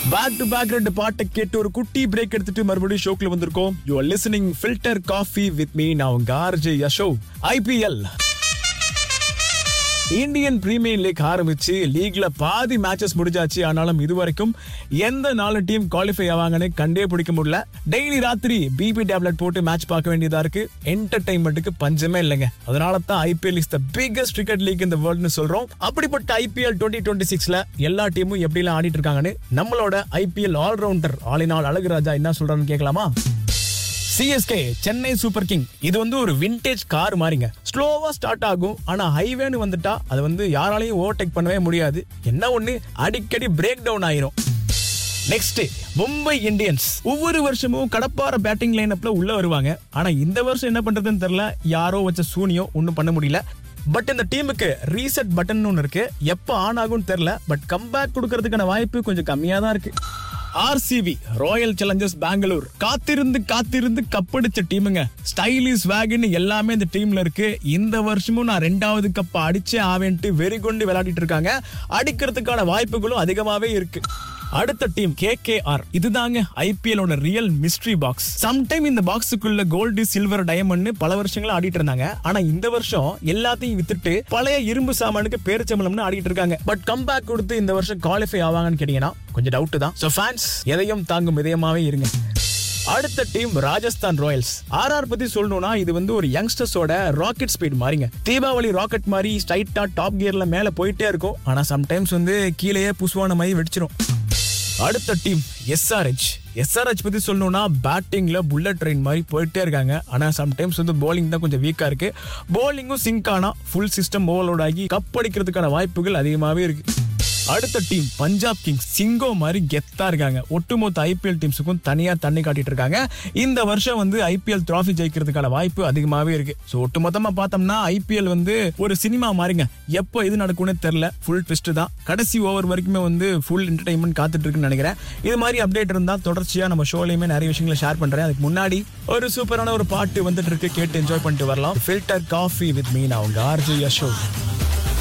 back to back ரெண்டு பாட்டை கேட்டு ஒரு குட்டி பிரேக் எடுத்துட்டு மறுபடியும் ஷோக்குள்ள வந்திருக்கோம் you are listening filter coffee with me நான் உங்க RJ Yasho IPL Indian Premier League ஆரம்பிச்சு லீக்ல பாதி மேட்சஸ் முடிஞ்சாச்சு ஆனாலும் இதுவரைக்கும் எந்த நாலு டீம் குவாலிஃபை ஆவாங்கன்னு கண்டே பிடிக்க முடியல டெய்லி ராத்திரி பிபி டேப்லெட் போட்டு மேட்ச் பார்க்க வேண்டியதா இருக்கு என்டர்டைன்மெண்ட்டுக்கு பஞ்சமே இல்லைங்க அதனால தான் IPL is the biggest cricket league இந்த வேர்ல்ட்னு சொல்றோம் அப்படிப்பட்ட ஐபிஎல் டுவெண்ட்டி டுவெண்ட்டி சிக்ஸ்ல எல்லா டீமும் எப்படிலாம் ஆடிட்டு இருக்காங்கன்னு நம்மளோட ஐபிஎல் ஆல்ரவுண்டர் ஆலினால் அழகுராஜா என்ன சொல்றான்னு கேட்கலாமா சிஎஸ்கே சென்னை சூப்பர் கிங் இது வந்து ஒரு விண்டேஜ் கார் மாதிரிங்க ஸ்லோவா ஸ்டார்ட் ஆகும் ஆனா ஹைவேன்னு வந்துட்டா அது வந்து யாராலையும் ஓவர்டேக் பண்ணவே முடியாது என்ன ஒண்ணு அடிக்கடி பிரேக் டவுன் ஆயிரும் நெக்ஸ்ட் மும்பை இந்தியன்ஸ் ஒவ்வொரு வருஷமும் கடப்பார பேட்டிங் லைனப்ல உள்ள வருவாங்க ஆனா இந்த வருஷம் என்ன பண்றதுன்னு தெரியல யாரோ வச்ச சூனியம் ஒன்றும் பண்ண முடியல பட் இந்த டீமுக்கு ரீசெட் பட்டன் ஒன்று இருக்கு எப்போ ஆன் ஆகும்னு தெரியல பட் கம்பேக் கொடுக்கறதுக்கான வாய்ப்பு கொஞ்சம் கம்மியா தான் இருக்கு ஆர்சிபி ராயல் சேலஞ்சர்ஸ் பெங்களூர் காத்திருந்து காத்திருந்து கப்படிச்ச டீமுங்க ஸ்டைலிஷ் வேகன் எல்லாமே இந்த டீம்ல இருக்கு இந்த வருஷமும் நான் ரெண்டாவது கப் அடிச்சே ஆவேன்ட்டு வெறி கொண்டு விளையாடிட்டு இருக்காங்க அடிக்கிறதுக்கான வாய்ப்புகளும் அதிகமாவே இருக்கு அடுத்த டீம் கேகேஆர் இதுதாங்க ஐபிஎல் ஓட ரியல் மிஸ்ட்ரி பாக்ஸ் சம்டைம் இந்த பாக்ஸுக்குள்ள கோல்டு சில்வர் டயமண்ட் பல வருஷங்களா ஆடிட்டு இருந்தாங்க ஆனா இந்த வருஷம் எல்லாத்தையும் வித்துட்டு பழைய இரும்பு சாமானுக்கு பேரிச்சம்பளம்னு ஆடிட்டு இருக்காங்க பட் கம்பேக் கொடுத்து இந்த வருஷம் குவாலிஃபை ஆவாங்கன்னு கேட்டீங்கன்னா கொஞ்சம் டவுட் தான் சோ ஃபேன்ஸ் எதையும் தாங்கும் இதயமாவே இருங்க அடுத்த டீம் ராஜஸ்தான் ராயல்ஸ் ஆர்ஆர் பத்தி சொல்லணும்னா இது வந்து ஒரு யங்ஸ்டர்ஸோட ராக்கெட் ஸ்பீட் மாதிரிங்க தீபாவளி ராக்கெட் மாதிரி ஸ்ட்ரைட்டா டாப் கியர்ல மேல போயிட்டே இருக்கும் ஆனா சம்டைம்ஸ் வந்து கீழேயே புஷ்வான மாதிரி வெடிச்சிரும் அடுத்த டீம் எஸ்ஆர்ஹெச் எஸ்ஆர்ஹெச் பத்தி சொல்லணும்னா பேட்டிங்ல புல்லட் ட்ரெயின் மாதிரி போயிட்டே இருக்காங்க ஆனா சம்டைம்ஸ் வந்து bowling தான் கொஞ்சம் வீக்கா இருக்கு bowlingகும் சிங்க் ஆனா ஃபுல் சிஸ்டம் ஓவர்லோட் ஆகி கப் அடிக்கிறதுக்கான வாய்ப்புகள் அதிகமாவே இருக்கு அடுத்த டீம் பஞ்சாப் கிங்ஸ் சிங்கோ மாதிரி கெத்தா இருக்காங்க ஒட்டுமொத்த ஐபிஎல் டீம்ஸுக்கும் தனியா தண்ணி காட்டிட்டு இருக்காங்க இந்த வருஷம் வந்து ஐபிஎல் டிராஃபி ஜெயிக்கிறதுக்கான வாய்ப்பு அதிகமாவே இருக்கு ஸோ ஒட்டுமொத்தமா பார்த்தோம்னா ஐபிஎல் வந்து ஒரு சினிமா மாதிரிங்க எப்போ எது நடக்கும்னு தெரியல ஃபுல் ட்விஸ்ட் தான் கடைசி ஓவர் வரைக்குமே வந்து ஃபுல் என்டர்டைன்மெண்ட் காத்துட்டு இருக்குன்னு நினைக்கிறேன் இது மாதிரி அப்டேட் இருந்தா தொடர்ச்சியா நம்ம ஷோலையுமே நிறைய விஷயங்களை ஷேர் பண்றேன் அதுக்கு முன்னாடி ஒரு சூப்பரான ஒரு பாட்டு வந்துட்டு இருக்கு கேட்டு என்ஜாய் பண்ணிட்டு வரலாம் ஃபில்டர் காஃபி வித் மீனா உங்க ஆர்ஜி யஷோ